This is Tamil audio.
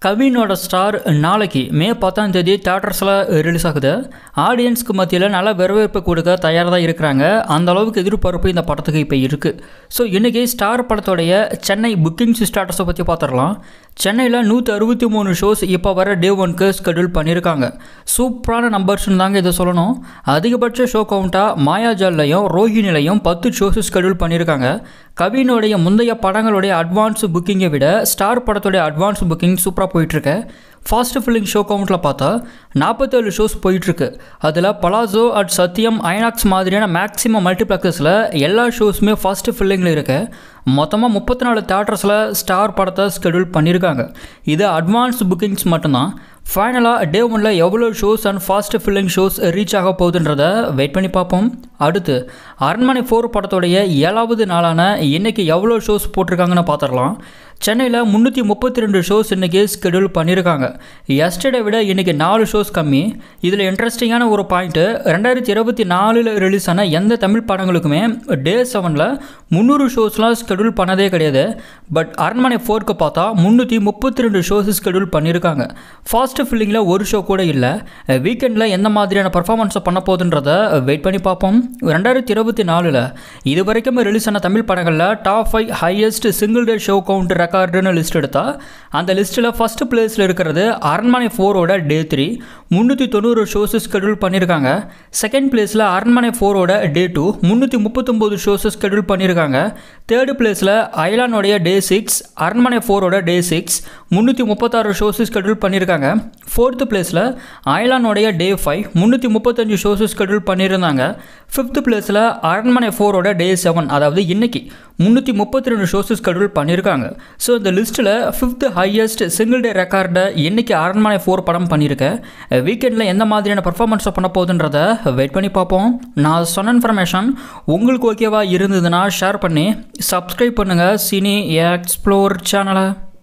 கவினோட ஸ்டார் நாளைக்கு மே பத்தாம் தேதி தேட்டர்ஸில் ரிலீஸ் ஆகுது ஆடியன்ஸ்க்கு மத்தியில் நல்ல வரவேற்பு கொடுக்க தயாராக தான் இருக்கிறாங்க அந்த அளவுக்கு எதிர்பார்ப்பு இந்த படத்துக்கு இப்போ இருக்குது ஸோ இன்றைக்கி ஸ்டார் படத்தோடைய சென்னை புக்கிங்ஸ் ஸ்டாட்டஸை பற்றி பார்த்துடலாம் சென்னையில் நூற்றி அறுபத்தி மூணு ஷோஸ் இப்போ வர டே ஒன்க்கு ஸ்கெடியூல் பண்ணியிருக்காங்க சூப்பரான நம்பர்ஸ்னு தாங்க இதை சொல்லணும் அதிகபட்ச ஷோ கவுண்ட்டாக மாயாஜால்லையும் ரோஹிணிலையும் பத்து ஷோஸ் ஸ்கெடியூல் பண்ணியிருக்காங்க கவினுடைய முந்தைய படங்களுடைய அட்வான்ஸ் புக்கிங்கை விட ஸ்டார் படத்துடைய அட்வான்ஸ் புக்கிங் சூப்பராக போயிட்டுருக்கு ஃபாஸ்ட் ஃபில்லிங் ஷோ கவுண்ட்டில் பார்த்தா நாற்பத்தேழு ஷோஸ் போயிட்டுருக்கு அதில் பலாசோ அட் சத்யம் ஐநாக்ஸ் மாதிரியான மேக்ஸிமம் மல்டிப்ளெக்ஸஸில் எல்லா ஷோஸுமே ஃபஸ்ட்டு ஃபில்லிங்கில் இருக்கு மொத்தமாக முப்பத்தி நாலு தேட்டர்ஸில் ஸ்டார் படத்தை ஸ்கெடியூல் பண்ணியிருக்காங்க இது அட்வான்ஸ் புக்கிங்ஸ் மட்டும்தான் ஃபைனலாக டே ஒனில் எவ்வளோ shows and fast filling shows reach ஆக போகுதுன்றத வெயிட் பண்ணி பார்ப்போம் அடுத்து அரண்மனை ஃபோர் படத்தோடைய ஏழாவது நாளான இன்றைக்கி எவ்வளோ ஷோஸ் போட்டிருக்காங்கன்னு பார்த்துடலாம் சென்னையில் முந்நூற்றி முப்பத்தி ரெண்டு ஷோஸ் இன்றைக்கி ஸ்கெடியூல் பண்ணியிருக்காங்க எஸ்டர்டே விட இன்றைக்கி நாலு ஷோஸ் கம்மி இதில் இன்ட்ரெஸ்டிங்கான ஒரு பாயிண்ட்டு ரெண்டாயிரத்தி இருபத்தி நாலில் ரிலீஸ் ஆன எந்த தமிழ் படங்களுக்குமே டே செவனில் முந்நூறு ஷோஸ்லாம் ஸ்கெடியூல் பண்ணதே கிடையாது பட் அரண்மனை ஃபோர்க்கு பார்த்தா முந்நூற்றி முப்பத்தி ரெண்டு ஷோஸ் ஸ்கெடியூல் பண்ணியிருக்காங்க ஃபாஸ்ட் ஃபில்லிங்கில் ஒரு ஷோ கூட இல்லை வீக்கெண்டில் எந்த மாதிரியான பர்ஃபார்மன்ஸை பண்ண போகுதுன்றத வெயிட் பண்ணி பார்ப்போம் ரெண்டாயிரத்தி இருபத்தி நாலில் இது வரைக்கும் ரிலீஸ் ஆன தமிழ் படங்களில் top five highest single day show count ரெக்கார்டுன்னு லிஸ்ட் எடுத்தால் அந்த லிஸ்ட்டில் ஃபஸ்ட் பிளேஸில் இருக்கிறது அரண்மனை ஃபோரோட டே த்ரீ முந்நூற்றி தொண்ணூறு ஷோஸ் ஸ்கெடியூல் பண்ணியிருக்காங்க செகண்ட் பிளேஸில் அரண்மனை ஃபோரோட டே டூ முந்நூற்றி முப்பத்தொம்போது ஷோஸ் ஸ்கெடியூல் பண்ணியிருக்காங்க தேர்டு பிளேஸில் ஐலானோடைய டே சிக்ஸ் அரண்மனை ஃபோரோட டே சிக்ஸ் முந்நூற்றி முப்பத்தாறு ஷோஸ் ஸ்கெடியூல் பண்ணியிருக்காங்க ஃபோர்த்து பிளேஸில் ஐலானோடைய டே ஃபைவ் முந்நூற்றி முப்பத்தஞ்சு ஷோஸ் ஸ்கெடியூல் பண்ணியிருந்தாங்க ஃபிஃப்த் பிளேஸில் அரண்மனை ஃபோரோட டே செவன் அதாவது இன்னைக்கு முந்நூற்றி முப்பத்தி ரெண்டு ஷோஸ் ஸ்கெடியூல் பண்ணியிருக்காங்க ஸோ இந்த லிஸ்ட்டில் ஃபிஃப்த் ஹையஸ்ட் சிங்கிள் டே ரெக்கார்டை இன்னைக்கு அரண்மனை ஃபோர் படம் பண்ணியிருக்கேன் வீக்கெண்டில் எந்த மாதிரியான பர்ஃபார்மன்ஸை பண்ண போகுதுன்றத வெயிட் பண்ணி பார்ப்போம் நான் சொன்ன இன்ஃபர்மேஷன் உங்களுக்கு ஓகேவா இருந்ததுன்னா ஷேர் பண்ணி சப்ஸ்கிரைப் பண்ணுங்கள் சினி எக்ஸ்ப்ளோர் சேனலை